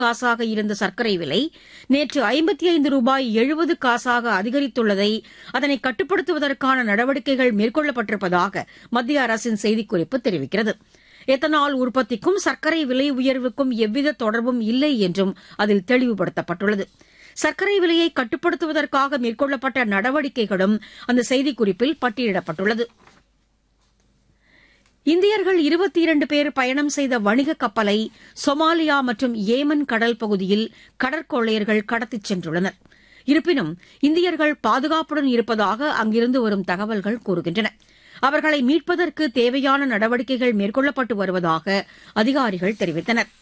காசாக இருந்த சர்க்கரை விலை நேற்று ஐம்பத்தி ஐந்து ரூபாய் எழுபது காசாக அதிகரித்துள்ளதை அதனை கட்டுப்படுத்துவதற்கான நடவடிக்கைகள் மேற்கொள்ளப்பட்டிருப்பதாக மத்திய அரசின் செய்திக்குறிப்பு தெரிவிக்கிறது எத்தனால் உற்பத்திக்கும் சர்க்கரை விலை உயர்வுக்கும் எவ்வித தொடர்பும் இல்லை என்றும் அதில் தெளிவுபடுத்தப்பட்டுள்ளது சர்க்கரை விலையை கட்டுப்படுத்துவதற்காக மேற்கொள்ளப்பட்ட நடவடிக்கைகளும் அந்த செய்திக்குறிப்பில் பட்டியலிடப்பட்டுள்ளது இந்தியர்கள் இருபத்தி இரண்டு பேர் பயணம் செய்த வணிக கப்பலை சொமாலியா மற்றும் ஏமன் கடல் பகுதியில் கடற்கொள்ளையர்கள் கடத்திச் சென்றுள்ளனர் இருப்பினும் இந்தியர்கள் பாதுகாப்புடன் இருப்பதாக அங்கிருந்து வரும் தகவல்கள் கூறுகின்றன அவர்களை மீட்பதற்கு தேவையான நடவடிக்கைகள் மேற்கொள்ளப்பட்டு வருவதாக அதிகாரிகள் தெரிவித்தனர்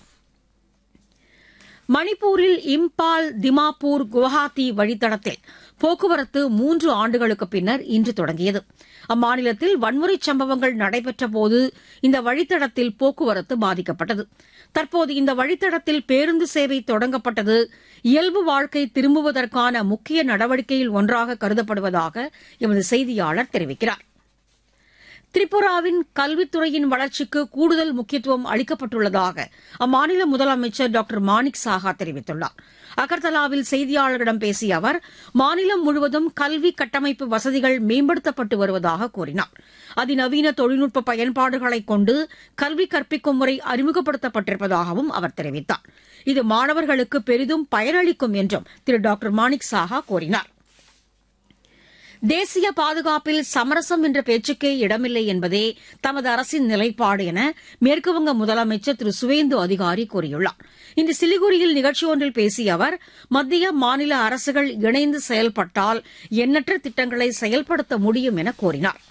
மணிப்பூரில் இம்பால் திமாப்பூர் குவஹாத்தி வழித்தடத்தில் போக்குவரத்து மூன்று ஆண்டுகளுக்கு பின்னர் இன்று தொடங்கியது அம்மாநிலத்தில் வன்முறைச் சம்பவங்கள் நடைபெற்றபோது இந்த வழித்தடத்தில் போக்குவரத்து பாதிக்கப்பட்டது தற்போது இந்த வழித்தடத்தில் பேருந்து சேவை தொடங்கப்பட்டது இயல்பு வாழ்க்கை திரும்புவதற்கான முக்கிய நடவடிக்கையில் ஒன்றாக கருதப்படுவதாக எமது செய்தியாளர் தெரிவிக்கிறார் திரிபுராவின் கல்வித்துறையின் வளர்ச்சிக்கு கூடுதல் முக்கியத்துவம் அளிக்கப்பட்டுள்ளதாக அம்மாநில முதலமைச்சர் டாக்டர் மாணிக் சாஹா தெரிவித்துள்ளார் அகர்தலாவில் செய்தியாளர்களிடம் பேசிய அவர் மாநிலம் முழுவதும் கல்வி கட்டமைப்பு வசதிகள் மேம்படுத்தப்பட்டு வருவதாக கூறினார் அதிநவீன தொழில்நுட்ப பயன்பாடுகளை கொண்டு கல்வி கற்பிக்கும் முறை அறிமுகப்படுத்தப்பட்டிருப்பதாகவும் அவர் தெரிவித்தார் இது மாணவர்களுக்கு பெரிதும் பயனளிக்கும் என்றும் திரு டாக்டர் மாணிக் சாஹா கூறினார் தேசிய பாதுகாப்பில் சமரசம் என்ற பேச்சுக்கே இடமில்லை என்பதே தமது அரசின் நிலைப்பாடு என மேற்குவங்க முதலமைச்சர் திரு சுவேந்து அதிகாரி கூறியுள்ளார் இன்று சிலிகுரியில் நிகழ்ச்சி ஒன்றில் பேசிய அவர் மத்திய மாநில அரசுகள் இணைந்து செயல்பட்டால் எண்ணற்ற திட்டங்களை செயல்படுத்த முடியும் என கூறினார்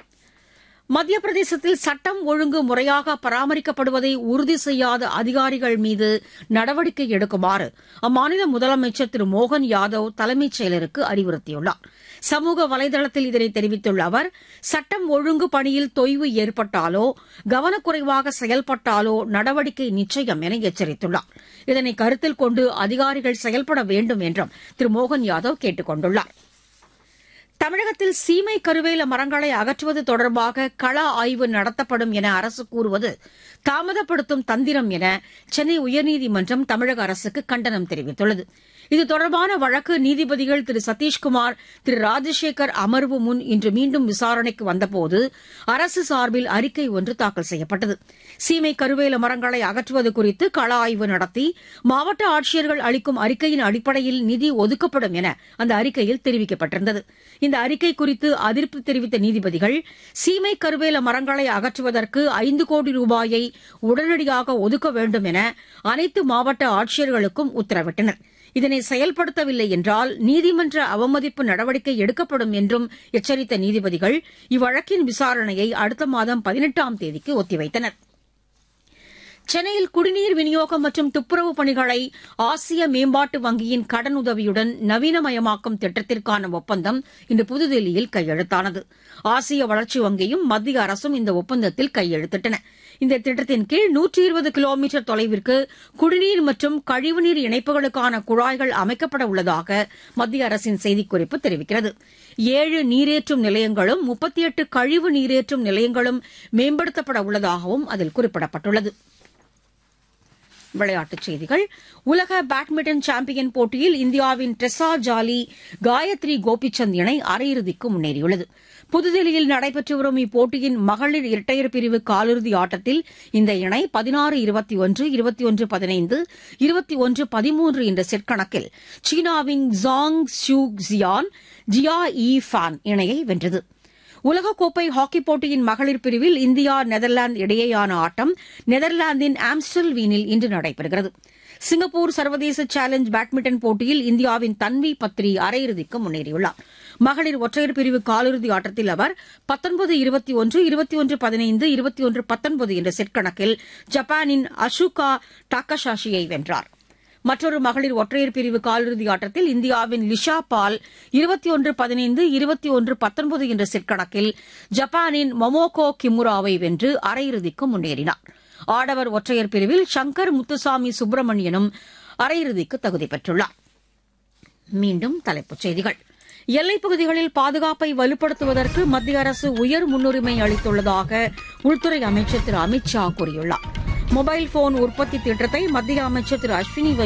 மத்திய பிரதேசத்தில் சட்டம் ஒழுங்கு முறையாக பராமரிக்கப்படுவதை உறுதி செய்யாத அதிகாரிகள் மீது நடவடிக்கை எடுக்குமாறு அம்மாநில முதலமைச்சர் திரு மோகன் யாதவ் தலைமைச் செயலருக்கு அறிவுறுத்தியுள்ளார் சமூக வலைதளத்தில் இதனை தெரிவித்துள்ள அவர் சட்டம் ஒழுங்கு பணியில் தொய்வு ஏற்பட்டாலோ கவனக்குறைவாக செயல்பட்டாலோ நடவடிக்கை நிச்சயம் என எச்சரித்துள்ளார் இதனை கருத்தில் கொண்டு அதிகாரிகள் செயல்பட வேண்டும் என்றும் திரு மோகன் யாதவ் கேட்டுக் கொண்டுள்ளாா் தமிழகத்தில் சீமை கருவேல மரங்களை அகற்றுவது தொடர்பாக கள ஆய்வு நடத்தப்படும் என அரசு கூறுவது தாமதப்படுத்தும் தந்திரம் என சென்னை உயர்நீதிமன்றம் தமிழக அரசுக்கு கண்டனம் தெரிவித்துள்ளது இது தொடர்பான வழக்கு நீதிபதிகள் திரு சதீஷ்குமார் திரு ராஜசேகர் அமர்வு முன் இன்று மீண்டும் விசாரணைக்கு வந்தபோது அரசு சார்பில் அறிக்கை ஒன்று தாக்கல் செய்யப்பட்டது சீமை கருவேல மரங்களை அகற்றுவது குறித்து கள ஆய்வு நடத்தி மாவட்ட ஆட்சியர்கள் அளிக்கும் அறிக்கையின் அடிப்படையில் நிதி ஒதுக்கப்படும் என அந்த அறிக்கையில் தெரிவிக்கப்பட்டிருந்தது இந்த அறிக்கை குறித்து அதிருப்தி தெரிவித்த நீதிபதிகள் சீமை கருவேல மரங்களை அகற்றுவதற்கு ஐந்து கோடி ரூபாயை உடனடியாக ஒதுக்க வேண்டும் என அனைத்து மாவட்ட ஆட்சியர்களுக்கும் உத்தரவிட்டனர் இதனை செயல்படுத்தவில்லை என்றால் நீதிமன்ற அவமதிப்பு நடவடிக்கை எடுக்கப்படும் என்றும் எச்சரித்த நீதிபதிகள் இவ்வழக்கின் விசாரணையை அடுத்த மாதம் பதினெட்டாம் தேதிக்கு ஒத்திவைத்தனா் சென்னையில் குடிநீர் விநியோகம் மற்றும் துப்புரவு பணிகளை ஆசிய மேம்பாட்டு வங்கியின் கடனுதவியுடன் நவீனமயமாக்கும் திட்டத்திற்கான ஒப்பந்தம் இன்று புதுதில்லியில் கையெழுத்தானது ஆசிய வளர்ச்சி வங்கியும் மத்திய அரசும் இந்த ஒப்பந்தத்தில் கையெழுத்திட்டன இந்த திட்டத்தின் கீழ் நூற்றி இருபது கிலோமீட்டர் தொலைவிற்கு குடிநீர் மற்றும் கழிவுநீர் இணைப்புகளுக்கான குழாய்கள் அமைக்கப்பட உள்ளதாக மத்திய அரசின் செய்திக்குறிப்பு தெரிவிக்கிறது ஏழு நீரேற்றும் நிலையங்களும் முப்பத்தி எட்டு கழிவு நீரேற்றும் நிலையங்களும் மேம்படுத்தப்பட உள்ளதாகவும் அதில் குறிப்பிடப்பட்டுள்ளது விளையாட்டுச் செய்திகள் உலக பேட்மிண்டன் சாம்பியன் போட்டியில் இந்தியாவின் ட்ரெஸா ஜாலி காயத்ரி கோபிச்சந்த் இணை அரையிறுதிக்கு முன்னேறியுள்ளது புதுதில்லியில் நடைபெற்று வரும் இப்போட்டியின் மகளிர் இரட்டையர் பிரிவு காலிறுதி ஆட்டத்தில் இந்த இணை பதினாறு இருபத்தி ஒன்று இருபத்தி ஒன்று பதினைந்து இருபத்தி ஒன்று பதிமூன்று என்ற செட் கணக்கில் சீனாவின் Zhang Shu Xian Jia Yi Fan இணையை வென்றது உலகக்கோப்பை ஹாக்கிப் போட்டியின் மகளிர் பிரிவில் இந்தியா நெதர்லாந்து இடையேயான ஆட்டம் நெதர்லாந்தின் ஆம்ஸ்டல் வீனில் இன்று நடைபெறுகிறது சிங்கப்பூர் சர்வதேச சேலஞ்ச் பேட்மிண்டன் போட்டியில் இந்தியாவின் தன்வி பத்ரி அரையிறுதிக்கு முன்னேறியுள்ளார் மகளிர் ஒற்றையர் பிரிவு காலிறுதி ஆட்டத்தில் அவர் பத்தொன்பது இருபத்தி ஒன்று இருபத்தி ஒன்று பதினைந்து இருபத்தி ஒன்று பத்தொன்பது என்ற செட் கணக்கில் ஜப்பானின் அஷுகா டாக்கஷாஷியை வென்றார் மற்றொரு மகளிர் ஒற்றையர் பிரிவு காலிறுதி ஆட்டத்தில் இந்தியாவின் லிஷா பால் இருபத்தி ஒன்று பதினைந்து இருபத்தி ஒன்று பத்தொன்பது என்ற செட் கணக்கில் ஜப்பானின் மொமோகோ கிமுராவை வென்று அரையிறுதிக்கு முன்னேறினார் ஆடவர் ஒற்றையர் பிரிவில் சங்கர் முத்துசாமி சுப்பிரமணியனும் அரையிறுதிக்கு தகுதி பெற்றுள்ளார் மீண்டும் தலைப்புச் செய்திகள் எல்லைப் பகுதிகளில் பாதுகாப்பை வலுப்படுத்துவதற்கு மத்திய அரசு உயர் முன்னுரிமை அளித்துள்ளதாக உள்துறை அமைச்சர் திரு அமித் ஷா கூறியுள்ளார் மொபைல் போன் உற்பத்தி திட்டத்தை மத்திய அமைச்சர் திரு அஸ்வினி